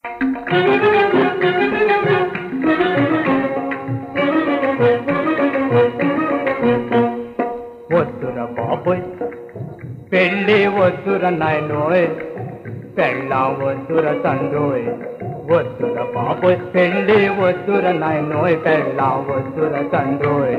వద్దుర బాబోయ్ పెళ్ళి వద్దుర నాయనోయ్ పెళ్ళాం వద్దుర తండ్రోయ్ వద్దుర బాబోయ్ పెళ్ళి వద్దుర నాయనోయ్ పెళ్ళాం వద్దుర తండ్రోయ్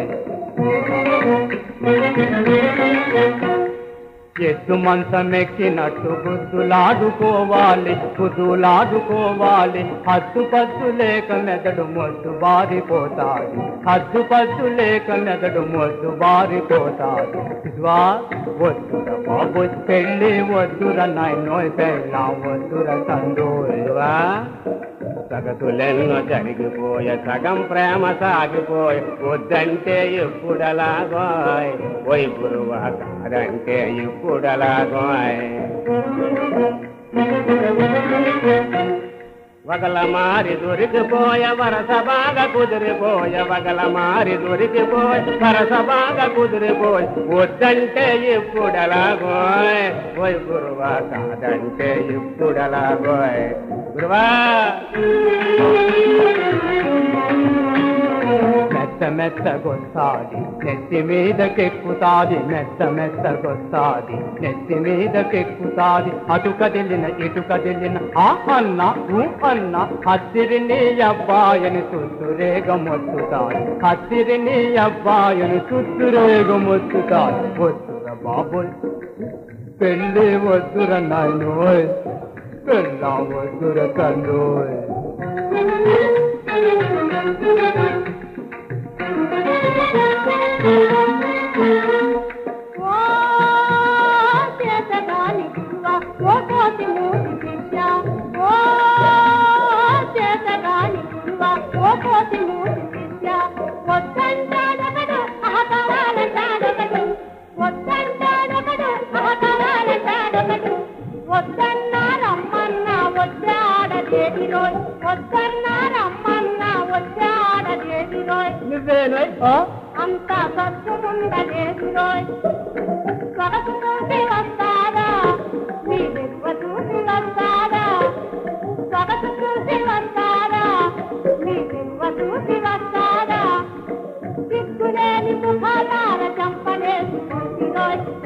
ఎద్దు మంచం ఎక్కినట్టు గుద్దులాడుకోవాలి గుద్దులాడుకోవాలి హద్దు పద్దు లేక మెదడు మొద్దు బారిపోతాడు హద్దు పద్దు లేక మెదడు మొద్దు బారిపోతాడు ఇదివా వద్దుర బాబు పెళ్ళి వద్దుర నాయనోయ్ పెళ్ళాం వద్దుర తండ్రోయవా సగతులెన్నో జరిగిపోయే సగం ప్రేమ సాగిపోయే వద్దంటే ఇప్పుడలాగోయ్ ఓయ్ గురువా కాదంటే ఇప్పుడలాగోయ్ వగల మారి దొరికిపోయే వరస బాగా కుదిరిపోయే వగల మారి దొరికిపోయే వరస బాగా కుదిరిపోయే వద్దంటే ఇప్పుడలాగోయ్ ఓయ్ గురువా కాదంటే ఇప్పుడలాగోయ్ గురువా మెత్త మెత్తగొస్తాది నెత్తి మీదకెక్కుతాది మెత్త మెత్తగొస్తాది నెత్తి మీదకెక్కుతాది అటు కదిలిన ఇటు కదిలిన ఆ అన్న ఊ అన్న హత్తిరిని అబ్బాయిని చుట్టురేగమొత్తుతాది హత్తిరిని అబ్బాయిని చుట్టురేగమొత్తుతాది వద్దుర బాబోయ్ పెళ్ళి వద్దుర నాయనోయ్ పెళ్ళా వద్దుర కన్నోయ్ ఓ చేతగాని గురువా, ఓ కోతి మూతి బిడ్డ. ఓ చేతగాని గురువా, ఓ కోతి మూతి బిడ్డ. వద్దంటాడొకడు, అహకరాలంటాడొకడు. వద్దంటాడొకడు, అహకరాలంటాడొకడు. వద్దన్నా రమ్మన్నా వచ్చాడదేది రోయ్ వద్దన్నా రమ్మన్నా వచ్చాడదేది రోయ్ నువ్వేనోయ్ ఆ? అంతా సత్తుముండలేదు రోయ్ సొగసు చూసి వస్తారా మీ దివ్వ చూసి వస్తారా సొగసు చూసి వస్తారా మీ దివ్వ చూసి వస్తారా సిగ్గులేని ముఖాలార చంపలేసి రోయ్